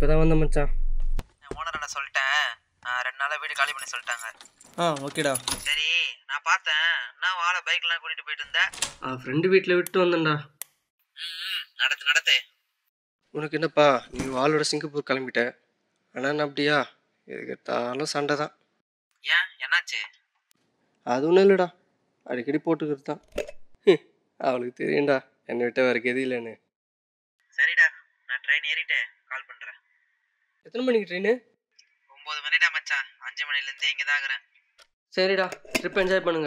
இப்போ தான் வந்தேன் மச்சான் என் ஓனர் என்ன சொல்லிட்டேன் நான் ரெண்டு நாளாக வீடு காலி பண்ணி சொல்லிட்டாங்க ஆ ஓகேடா சரி நான் பார்த்தேன் நான் வாழை பைக்லாம் கூட்டிகிட்டு போயிட்டு இருந்தேன் ஆ ஃப்ரெண்டு வீட்டில் விட்டு வந்தேன்டா ம் நடத்து நடத்து உனக்கு என்னப்பா நீ வாளோட சிங்கப்பூர் கிளம்பிட்ட ஆனால் என்ன அப்படியா எதுக்கு எடுத்தாலும் சண்டை தான் ஏன் என்னாச்சு அது ஒன்றும் இல்லைடா அடிக்கடி போட்டுக்கிறது தான் ஹம், அவளுக்கு தெரியும்டா என்னை விட்ட வேறு கெதி இல்லைன்னு சரிடா நான் ட்ரெயின் ஏறிட்டு கால் பண்ணுறேன் எத்தனை மணிக்கு ட்ரெயின் ஒம்பது மணிடா மச்சான் அஞ்சு மணிலேருந்தே இங்கே தான் இருக்கிறேன் சரிடா ட்ரிப் என்ஜாய் பண்ணுங்க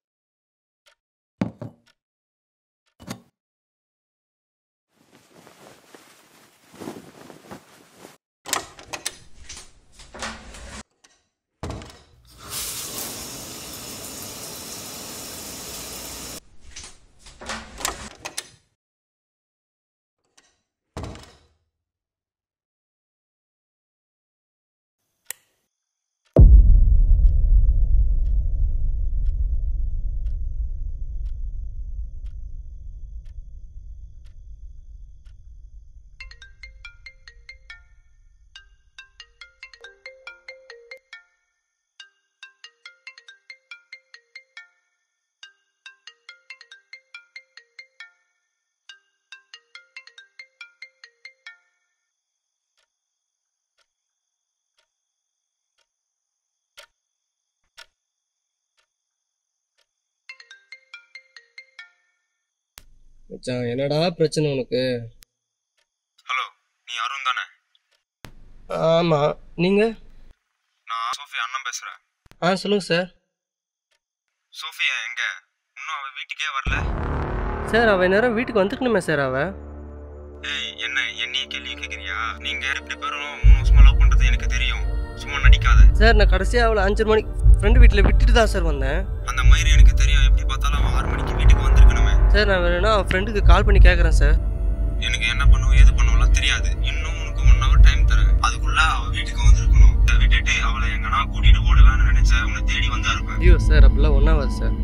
மச்சான் என்னடா பிரச்சனை உனக்கு ஹலோ நீ அருண் தானே ஆமாம் நீங்கள் நான் சோஃபி அண்ணன் பேசுகிறேன் ஆ சொல்லுங்கள் சார் சோஃபியா எங்க இன்னும் அவள் வீட்டுக்கே வரல சார் அவள் நேரம் வீட்டுக்கு வந்துக்கணுமே சார் அவள் ஏய் என்ன என்னைய கேள்வி கேட்குறியா நீங்கள் இப்படி பேரும் மூணு வருஷமா லவ் பண்ணுறது எனக்கு தெரியும் சும்மா நடிக்காத சார் நான் கடைசியாக அவளை அஞ்சரை மணிக்கு ஃப்ரெண்டு வீட்டில் விட்டுட்டு தான் சார் வந்தேன் அந்த மாதிரி எனக்கு தெரியும் எப்படி பார்த்தாலும் அவன் ஆறு மணிக்கு வீட்டுக்கு வந்திருக்கணுமே சார் நான் வேணும்னா அவள் ஃப்ரெண்டுக்கு கால் பண்ணி கேட்குறேன் சார் எனக்கு என்ன பண்ணுவோம் எது பண்ணுவோம்லாம் தெரியாது இன்னும் உனக்கு ஒன் ஹவர் டைம் தரேன் அதுக்குள்ள அவள் வீட்டுக்கு வந்திருக்கணும் இதை விட்டுட்டு அவளை எங்கன்னா கூட்டிட்டு ஓடலாம்னு நினைச்சேன் உன்னை தேடி வந்தா இருப்பேன் ஐயோ சார் அப்படிலாம் ஒன்றாவது சார்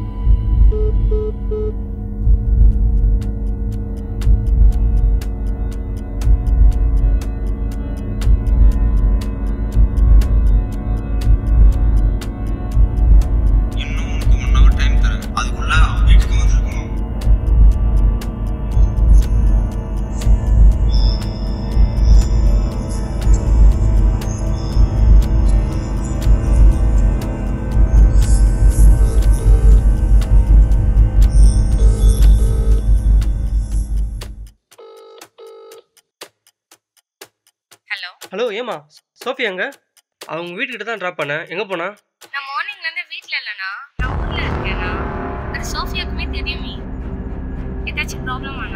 இன்னும் உனக்கு ஒன் ஹவர் டைம் தரேன் அதுக்குள்ள அவள் வீட்டுக்கு வந்திருக்கணும் ஹலோ ஹலோ ஏமா சோஃபி எங்க அவங்க வீட்டுக்கிட்ட தான் ட்ராப் பண்ணேன் எங்கே போனா நான் மார்னிங்ல இருந்து வீட்ல இல்லனா நான் ஊர்ல இருக்கேனா அது சோஃபியாக்குமே தெரியுமே ஏதாச்சும் ப்ராப்ளம் ஆனா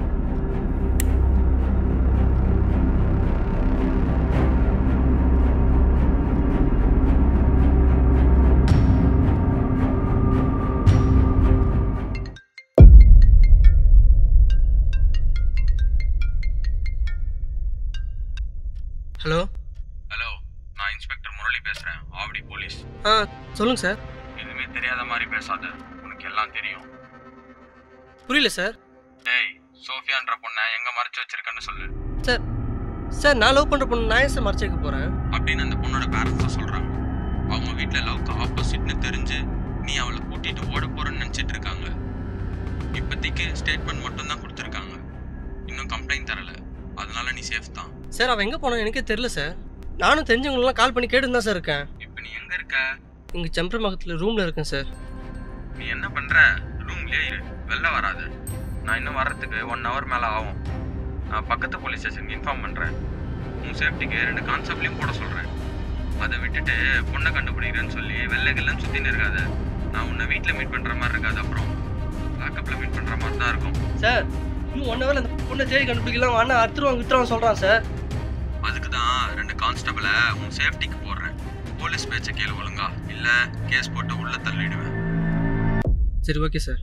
ஹலோ ஹலோ நான் இன்ஸ்பெக்டர் முரளி பேசுறேன் ஆவடி போலீஸ் ஆ சொல்லுங்கள் சார் எதுவுமே தெரியாத மாதிரி பேசாத உனக்கு எல்லாம் தெரியும் புரியல சார் டேய் சோஃபியான்ற பொண்ணை எங்க மறைச்சு வச்சிருக்கன்னு சொல்லு சார் சார் நான் லவ் பண்ணுற பொண்ணு நான் ஏன் சார் மறைச்சு வைக்க போகிறேன் அப்படின்னு அந்த பொண்ணோட பேரண்ட்ஸ் தான் சொல்றாங்க அவங்க வீட்ல லவ்க்கு ஆப்போசிட்னு தெரிஞ்சு நீ அவளை கூட்டிட்டு ஓட போறேன்னு நினைச்சிட்டு இருக்காங்க இப்போதைக்கு ஸ்டேட்மெண்ட் மட்டும் தான் கொடுத்துருக்காங்க இன்னும் கம்ப்ளைண்ட் தரல அதனால நீ சேஃப் தான் சார் அவன் எங்கே போனான் எனக்கே தெரில சார் நானும் தெரிஞ்சவங்களெலாம் கால் பண்ணி கேட்டு தான் சார் இருக்கேன் இப்போ நீ எங்க இருக்க இங்கே செம்பரமகத்தில் ரூமில் இருக்கேன் சார் நீ என்ன பண்ற ரூம்லயே இரு வெளில வராத நான் இன்னும் வர்றதுக்கு ஒன் ஹவர் மேல ஆகும் நான் பக்கத்து போலீஸ் ஸ்டேஷனுக்கு இன்ஃபார்ம் பண்றேன் உன் சேஃப்டிக்கு ரெண்டு கான்செப்ட்லையும் போட சொல்றேன் அதை விட்டுட்டு பொண்ணை கண்டுபிடிக்கிறேன்னு சொல்லி வெள்ளை கிள்ளன்னு சுத்தின்னு இருக்காத நான் உன்னை வீட்டில் மீட் பண்ற மாதிரி இருக்காது அப்புறம் லாக்கப்ல மீட் பண்ற மாதிரி தான் இருக்கும் சார் இன்னும் ஒன் ஹவர் அந்த பொண்ணை தேடி கண்டுபிடிக்கலாம் அண்ணா அறுத்துருவாங்க வித்துருவாங்க சொல்கிறான் சார் அதுக்கு தான் ரெண்டு கான்ஸ்டபிளை உன் சேஃப்டிக்கு போடுறேன் போலீஸ் பேச்சை கேளு ஒழுங்கா இல்லை கேஸ் போட்டு உள்ள தள்ளிடுவேன் சரி ஓகே சார்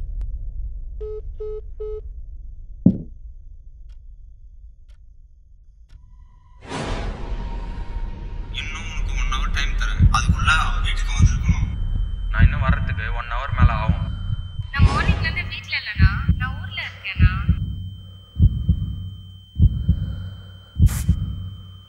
இன்னும் உனக்கு ஒன் ஹவர் டைம் தரேன் அதுக்குள்ள அவ வீட்டுக்கு வந்திருக்கணும் நான் இன்னும் வர்றதுக்கு ஒன் ஹவர் மேல ஆகும் நான் மார்னிங்ல இருந்து வீட்ல இல்லனா நான் ஊர்ல இருக்கேனா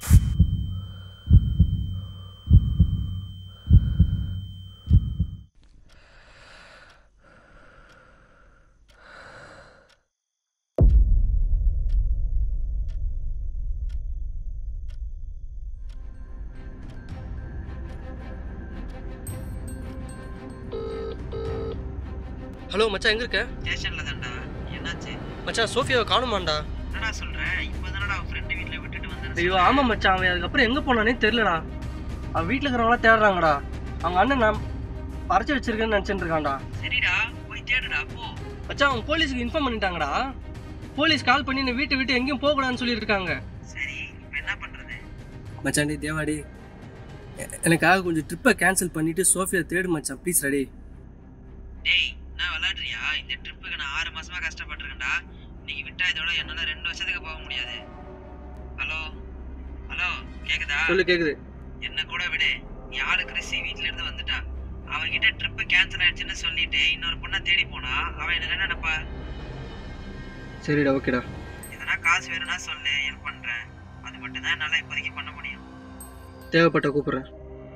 ஹலோ மச்சான் எங்கே இருக்க ஸ்டேஷன்ல தான்டா என்னாச்சு மச்சான் சோஃபியாவை காணுமாண்டா என்னடா சொல்ற இப்போதானடா அவன் ஃப்ரெண்டு வீட்ல விட்டுட்டு வந்தேன் ஐயோ ஆமாம் மச்சான் அவன் அதுக்கப்புறம் எங்கே போனானே தெரிலடா அவன் வீட்டில் இருக்கிறவங்களாம் தேடுறாங்கடா அவங்க அண்ணன் நான் அரைச்சி வச்சிருக்கேன்னு நினச்சிட்டு இருக்கான்டா சரிடா போய் தேடுடா போ மச்சான் அவங்க போலீஸுக்கு இன்ஃபார்ம் பண்ணிட்டாங்கடா போலீஸ் கால் பண்ணி என்னை வீட்டை விட்டு எங்கேயும் போகக்கூடாதுன்னு சொல்லியிருக்காங்க சரி இப்போ என்ன பண்றது மச்சான் டேய் தேவாடி எ- எனக்காக கொஞ்சம் ட்ரிப்பை கேன்சல் பண்ணிட்டு சோஃபியா தேடு மச்சான் ப்ளீஸ் ரெடி டேய் நான் விளையாடுறியா இந்த ட்ரிப்புக்கு நான் ஆறு மாசமா கஷ்டப்பட்டிருக்கேன்டா நீங்க விட்டா இதோட என்னால ரெண்டு வருஷத்துக்கு போக முடியாது ஹலோ ஹலோ கேக்குதா சொல்லு கேக்குது என்ன கூட விடு நீ ஆளு கிறிஸ்டி வீட்ல இருந்து வந்துட்டா அவன்கிட்ட ட்ரிப்பு கேன்சல் ஆயிடுச்சுன்னு சொல்லிட்டு இன்னொரு பொண்ணை தேடி போனா அவன் என்ன நினைப்பா சரிடா ஓகேடா எதனா காசு வேணும்னா சொல்லு ஹெல்ப் பண்றேன் அது மட்டும் தான் என்னால இப்போதைக்கு பண்ண முடியும் தேவைப்பட்ட கூப்பிட்றேன்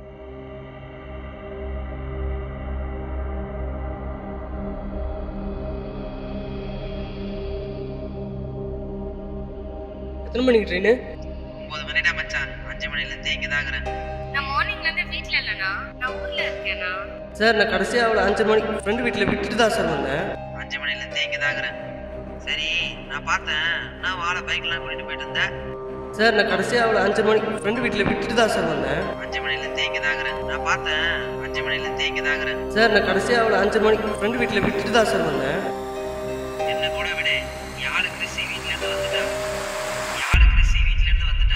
எத்தனை மணிக்கு ட்ரெயின் ஒன்பது மணிடா மச்சான் அஞ்சு மணில இருந்து இங்க தாக்குறேன் நான் மார்னிங்ல இருந்து வீட்ல இல்லனா நான் ஊர்ல இருக்கேனா சார் நான் கடைசியாக அவளை அஞ்சு மணிக்கு ஃப்ரெண்டு வீட்டில் விட்டுட்டு தான் சார் வந்தேன் அஞ்சு மணில இருந்து இங்க தாக்குறேன் சரி நான் பார்த்தேன் நான் வாழை பைக்லாம் கூட்டிட்டு போயிட்டு இருந்தேன் சார் நான் கடைசியாக அவளை அஞ்சு மணிக்கு ஃப்ரெண்டு வீட்டில் விட்டுட்டு தான் சார் வந்தேன் அஞ்சு மணில இருந்து இங்க தாக்குறேன் நான் பார்த்தேன் அஞ்சு மணில இருந்து இங்க தாக்குறேன் சார் நான் கடைசியாக அவளை அஞ்சு மணிக்கு ஃப்ரெண்டு வீட்டில் விட்டுட்டு தான் சார் வந்தேன் என்ன கூட விடு நீ ஆளு கிறிஸ்டி வீட்ல இருந்து வந்துட்டா நீ ஆளு கிறிஸ்டி வீட்ல இருந்து வந்துட்டா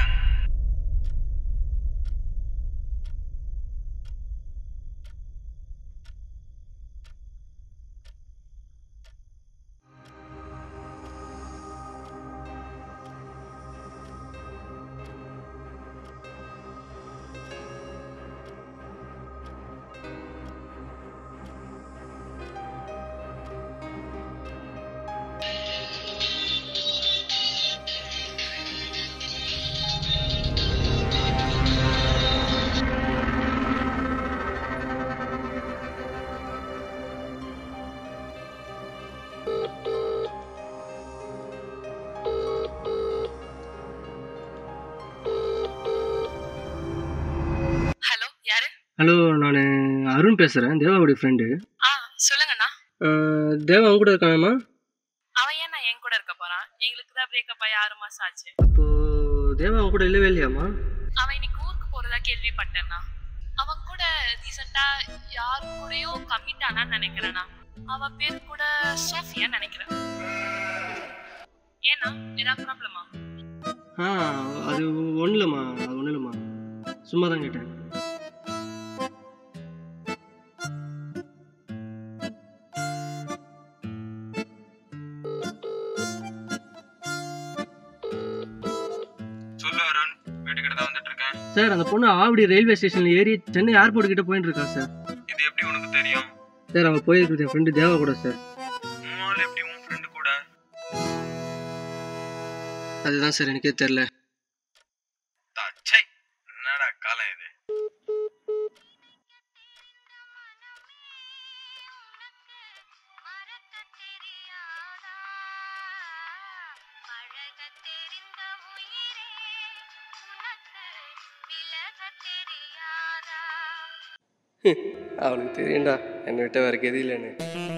ஹலோ யாரு ஹலோ நான் அருண் பேசுகிறேன் தேவாவுடைய ஃப்ரெண்டு ஆ சொல்லுங்கண்ணா தேவா அவங்க கூட இருக்கானம்மா அவன் ஏன் நான் என் கூட இருக்க போறான் எங்களுக்கு தான் பிரேக்கப் ஆகி ஆறு மாசம் ஆச்சு அப்போது தேவா அவங்க கூட இல்லவே இல்லையாம்மா அவன் இன்னைக்கு ஊருக்கு போறதா கேள்விப்பட்டேன்னா அவன் கூட ரீசெண்டா யார் கூடயும் கம்மிட் ஆனான்னு நினைக்கிறேனா அவன் பேர் கூட சோஃபியா நினைக்கிறேன் ஏன்னா ஏதாவது ப்ராப்ளமா ஆ அது ஒன்றும் இல்லைம்மா அது ஒன்றும் இல்லைம்மா சும்மா தான் கேட்டேன் சொல்லு அருண் வீட்டுக்கிட்ட தான் வந்துட்டு இருக்கேன் சார் அந்த பொண்ணு ஆவடி ரயில்வே ஸ்டேஷனில் ஏறி சென்னை ஏர்போர்ட் கிட்ட போயிட்டு இருக்கா சார் இது எப்படி உனக்கு தெரியும் சார் அவன் போயிருக்குது என் ஃப்ரெண்டு தேவா கூட சார் உன் ஆள் எப்படி உன் ஃப்ரெண்டு கூட அதுதான் சார் எனக்கே தெரில தச்சை என்னடா காலம் இது அவளுக்கு தெரியும்டா என்னை விட்ட வேற கதி இல்லைன்னு